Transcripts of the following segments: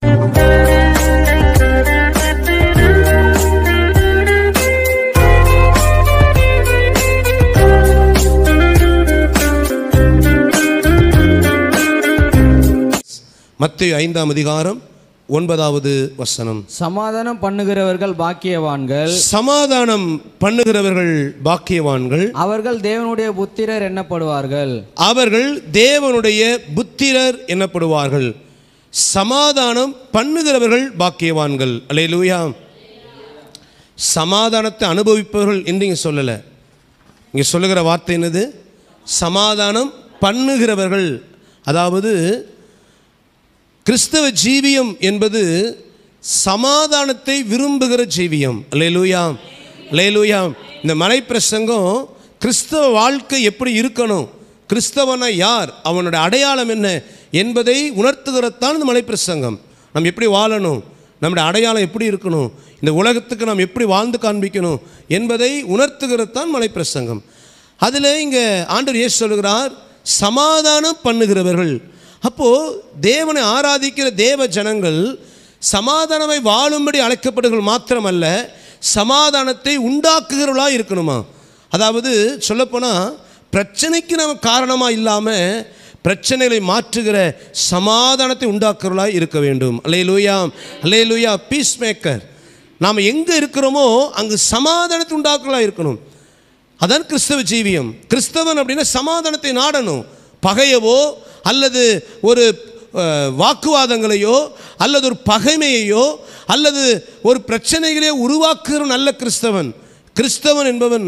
மத்திய ஐந்தாம் அதிகாரம் ஒன்பதாவது வசனம் சமாதானம் பண்ணுகிறவர்கள் பாக்கியவான்கள் சமாதானம் பண்ணுகிறவர்கள் பாக்கியவான்கள் அவர்கள் தேவனுடைய புத்திரர் எண்ணப்படுவார்கள் அவர்கள் தேவனுடைய புத்திரர் எனப்படுவார்கள் சமாதானம் பண்ணுகிறவர்கள் பாக்கியவான்கள் அல்லேலூயா சமாதானத்தை அனுபவிப்பவர்கள் என்று இங்கே சொல்லலை இங்கே சொல்லுகிற வார்த்தை என்னது சமாதானம் பண்ணுகிறவர்கள் அதாவது கிறிஸ்தவ ஜீவியம் என்பது சமாதானத்தை விரும்புகிற ஜீவியம் அல்லேலூயா அல்லேலூயா இந்த மலை பிரசங்கம் கிறிஸ்தவ வாழ்க்கை எப்படி இருக்கணும் கிறிஸ்தவனா யார் அவனுடைய அடையாளம் என்ன என்பதை உணர்த்துகிறதான் இந்த மலை பிரசங்கம் நம்ம எப்படி வாழணும் நம்முடைய அடையாளம் எப்படி இருக்கணும் இந்த உலகத்துக்கு நாம் எப்படி வாழ்ந்து காண்பிக்கணும் என்பதை உணர்த்துகிறதான் மலை பிரசங்கம் அதில் இங்கே ஆண்டவர் இயேசு சொல்கிறார் சமாதானம் பண்ணுகிறவர்கள் அப்போது தேவனை ஆராதிக்கிற தேவ ஜனங்கள் சமாதானமை வாழும்படி அழைக்கப்படுகள் மாத்திரமல்ல சமாதானத்தை உண்டாக்குகிறவர்களாக இருக்கணுமா அதாவது சொல்லப்போனால் பிரச்சனைக்கு நம்ம காரணமாக இல்லாமல் பிரச்சனைகளை மாற்றுகிற சமாதானத்தை உண்டாக்குறவர்களாக இருக்க வேண்டும் அல்லே லூயா அல்லே லூயா பீஸ் மேக்கர் நாம் எங்கே இருக்கிறோமோ அங்கு சமாதானத்தை உண்டாக்குறவர்களாக இருக்கணும் அதான் கிறிஸ்தவ ஜீவியம் கிறிஸ்தவன் அப்படின்னா சமாதானத்தை நாடணும் பகையவோ அல்லது ஒரு அஹ், வாக்குவாதங்களையோ அல்லது ஒரு பகைமையையோ அல்லது ஒரு பிரச்சனைகளையோ உருவாக்குகிற நல்ல கிறிஸ்தவன் கிறிஸ்தவன் என்பவன்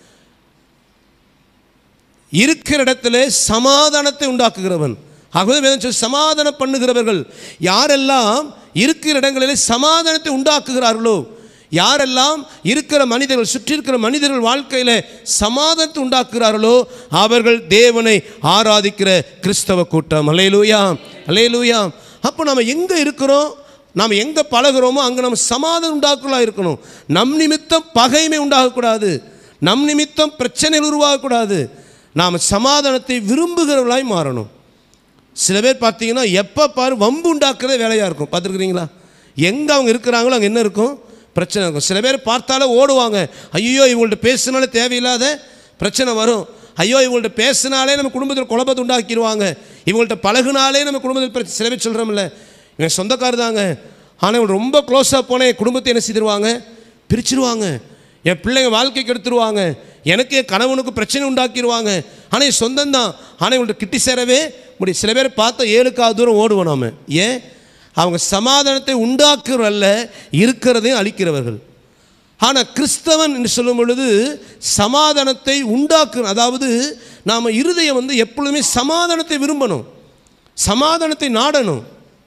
இருக்கிற இடத்துல சமாதானத்தை உண்டாக்குகிறவன் ஆகவே வேதம் சொல்லு, சமாதானம் பண்ணுகிறவர்கள் யாரெல்லாம் இருக்கிற இடங்களிலே சமாதானத்தை உண்டாக்குகிறார்களோ யாரெல்லாம் இருக்கிற மனிதர்கள் சுற்றி இருக்கிற மனிதர்கள் வாழ்க்கையில் சமாதானத்தை உண்டாக்குகிறார்களோ அவர்கள் தேவனை ஆராதிக்கிற கிறிஸ்தவ கூட்டம் அலையலூயா அலையலூயா அப்போ நம்ம எங்கே இருக்கிறோம் நாம் எங்கே பழகுறோமோ அங்கே நம்ம சமாதானம் உண்டாக்குறதா இருக்கணும் நம் நிமித்தம் பகைமை உண்டாகக்கூடாது நம் நிமித்தம் பிரச்சனைகள் உருவாகக்கூடாது நாம் சமாதானத்தை விரும்புகிறவர்களாய் மாறணும் சில பேர் பார்த்தீங்கன்னா எப்போ பாரு வம்பு உண்டாக்குறதே வேலையாக இருக்கும் பார்த்துருக்குறீங்களா எங்கே அவங்க இருக்கிறாங்களோ அங்கே என்ன இருக்கும் பிரச்சனை இருக்கும் சில பேர் பார்த்தாலே ஓடுவாங்க ஐயோ இவங்கள்ட்ட பேசினாலே தேவையில்லாத பிரச்சனை வரும் ஐயோ இவங்கள்ட்ட பேசினாலே நம்ம குடும்பத்தில் குழப்பத்தை உண்டாக்கிடுவாங்க இவங்கள்ட்ட பழகுனாலே நம்ம குடும்பத்தில் பிரச்சனை சில பேர் சொல்கிறோம்ல இவன் சொந்தக்காரர் தாங்க ஆனால் இவங்க ரொம்ப க்ளோஸாக போனால் என் குடும்பத்தை என்ன செய்திருவாங்க பிரிச்சிருவாங்க என் பிள்ளைங்க வாழ்க்கைக்கு எடுத்துருவாங்க எனக்கு என் கணவனுக்கு பிரச்சனை உண்டாக்கிடுவாங்க ஆனால் என் சொந்தம் தான் ஆனால் இவங்கள்ட்ட கிட்டி சேரவே முடியும் சில பேர் பார்த்தா ஏழுக்காவது தூரம் ஓடுவோம் நாம ஏன் அவங்க சமாதானத்தை உண்டாக்குறல்ல இருக்கிறதையும் அழிக்கிறவர்கள் ஆனால் கிறிஸ்தவன் என்று சொல்லும் பொழுது சமாதானத்தை உண்டாக்கு அதாவது நாம் இருதயம் வந்து எப்பொழுதுமே சமாதானத்தை விரும்பணும் சமாதானத்தை நாடணும்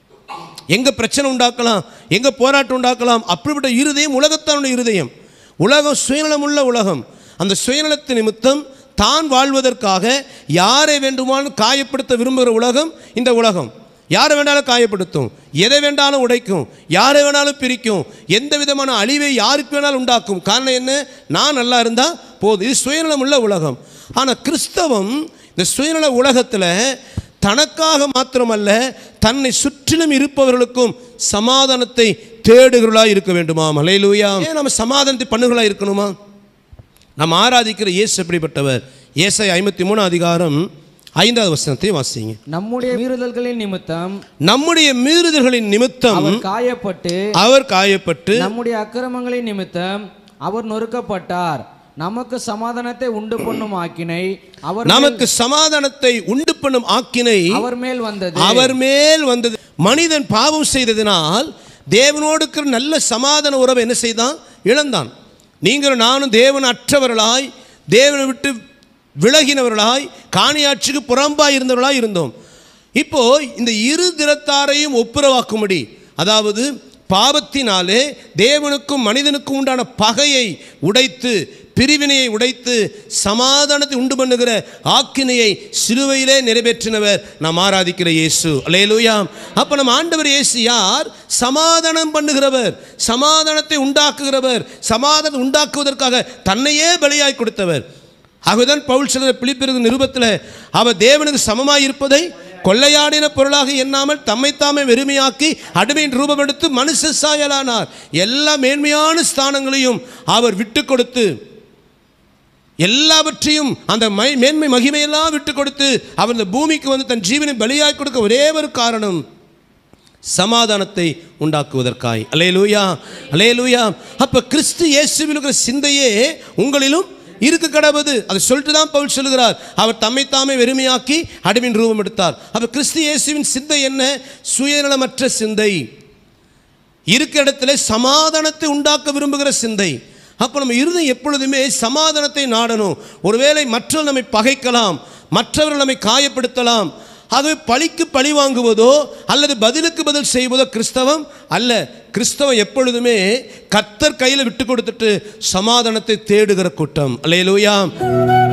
எங்கே பிரச்சனை உண்டாக்கலாம் எங்கே போராட்டம் உண்டாக்கலாம் அப்படிப்பட்ட இருதயம் உலகத்தானுடைய இருதயம் உலகம் சுயநலமுள்ள உலகம் அந்த சுயநலத்து நிமித்தம் தான் வாழ்வதற்காக யாரை வேண்டுமானாலும் காயப்படுத்த விரும்புகிற உலகம் இந்த உலகம் யாரை வேணாலும் காயப்படுத்தும் எதை வேண்டாலும் உடைக்கும் யாரை வேணாலும் பிரிக்கும் எந்த விதமான அழிவை யாருக்கு வேணாலும் உண்டாக்கும் காரணம் என்ன நான் நல்லா இருந்தால் போதும் இது சுயநலமுள்ள உலகம் ஆனால் கிறிஸ்தவம் இந்த சுயநல உலகத்தில் தனக்காக மாத்திரமல்ல தன்னை சுற்றிலும் இருப்பவர்களுக்கும் சமாதானத்தை தேடுகிறவர்களாக இருக்க வேண்டுமா மலையிலூயா ஏன் நம்ம சமாதானத்தை பண்ணுகளா இருக்கணுமா நம்ம ஆராதிக்கிற இயேசு எப்படிப்பட்டவர் ஏசை ஐம்பத்தி மூணு அதிகாரம் ஐந்தாவது வசனத்தை வாசிங்க நம்முடைய மீறுதல்களின் நிமித்தம் நம்முடைய மீறுதல்களின் நிமித்தம் அவர் காயப்பட்டு அவர் காயப்பட்டு நம்முடைய அக்கிரமங்களின் நிமித்தம் அவர் நொறுக்கப்பட்டார் நமக்கு சமாதானத்தை உண்டு பண்ணும் ஆக்கினை அவர் நமக்கு சமாதானத்தை உண்டு பண்ணும் ஆக்கினை அவர் மேல் வந்தது அவர் மேல் வந்தது மனிதன் பாவம் செய்ததினால் தேவனோடு இருக்கிற நல்ல சமாதான உறவை என்ன செய்தான் இழந்தான் நீங்களும் நானும் தேவன் அற்றவர்களாய் தேவனை விட்டு விலகினவர்களாய் காணியாட்சிக்கு புறம்பாய் இருந்தவர்களாய் இருந்தோம் இப்போ இந்த இரு திறத்தாரையும் ஒப்புரவாக்கும்படி அதாவது பாவத்தினாலே தேவனுக்கும் மனிதனுக்கும் உண்டான பகையை உடைத்து பிரிவினையை உடைத்து சமாதானத்தை உண்டு பண்ணுகிற ஆக்கினையை சிலுவையிலே நிறைவேற்றினவர் நாம் ஆராதிக்கிற இயேசு அல்லேலூயா அப்போ நம்ம ஆண்டவர் இயேசு யார் சமாதானம் பண்ணுகிறவர் சமாதானத்தை உண்டாக்குகிறவர் சமாதானம் உண்டாக்குவதற்காக தன்னையே பலியாய் கொடுத்தவர் ஆகவேதான் பவுல் சிலர் பிலிப்பிறது நிருபத்தில் அவர் தேவனுக்கு சமமாய் இருப்பதை கொள்ளையாடின பொருளாக எண்ணாமல் தம்மைத்தாமே வெறுமையாக்கி அடிமையின் ரூபம் எடுத்து மனுஷ சாயலானார் எல்லா மேன்மையான ஸ்தானங்களையும் அவர் விட்டு கொடுத்து எல்லாவற்றையும் அந்த மை- மேன்மை மகிமையெல்லாம் விட்டு கொடுத்து அவர் இந்த பூமிக்கு வந்து தன் ஜீவனை பலியாய் கொடுக்க ஒரே ஒரு காரணம் சமாதானத்தை உண்டாக்குவதற்காய் அலேலூயா அலேலூயா அப்ப கிறிஸ்து இயேசுவில் இருக்கிற சிந்தையே உங்களிலும் இருக்க கடவுது அதை சொல்லிட்டு தான் பவுல் சொல்லுகிறார் அவர் தம்மை தாமே வெறுமையாக்கி அடிமின் ரூபம் எடுத்தார் அப்ப கிறிஸ்து இயேசுவின் சிந்தை என்ன சுயநலமற்ற சிந்தை இருக்க இடத்துல சமாதானத்தை உண்டாக்க விரும்புகிற சிந்தை அப்போ நம்ம இருதயம் எப்பொழுதுமே சமாதானத்தை நாடணும் ஒருவேளை மற்றவர்கள் நம்மை பகைக்கலாம் மற்றவர்கள் நம்மை காயப்படுத்தலாம் ஆகவே பழிக்கு பழி வாங்குவதோ அல்லது பதிலுக்கு பதில் செய்வதோ கிறிஸ்தவம் அல்ல கிறிஸ்தவம் எப்பொழுதுமே கர்த்தர் கையில் விட்டு கொடுத்துட்டு சமாதானத்தை தேடுகிற கூட்டம் அல்லையிலூயா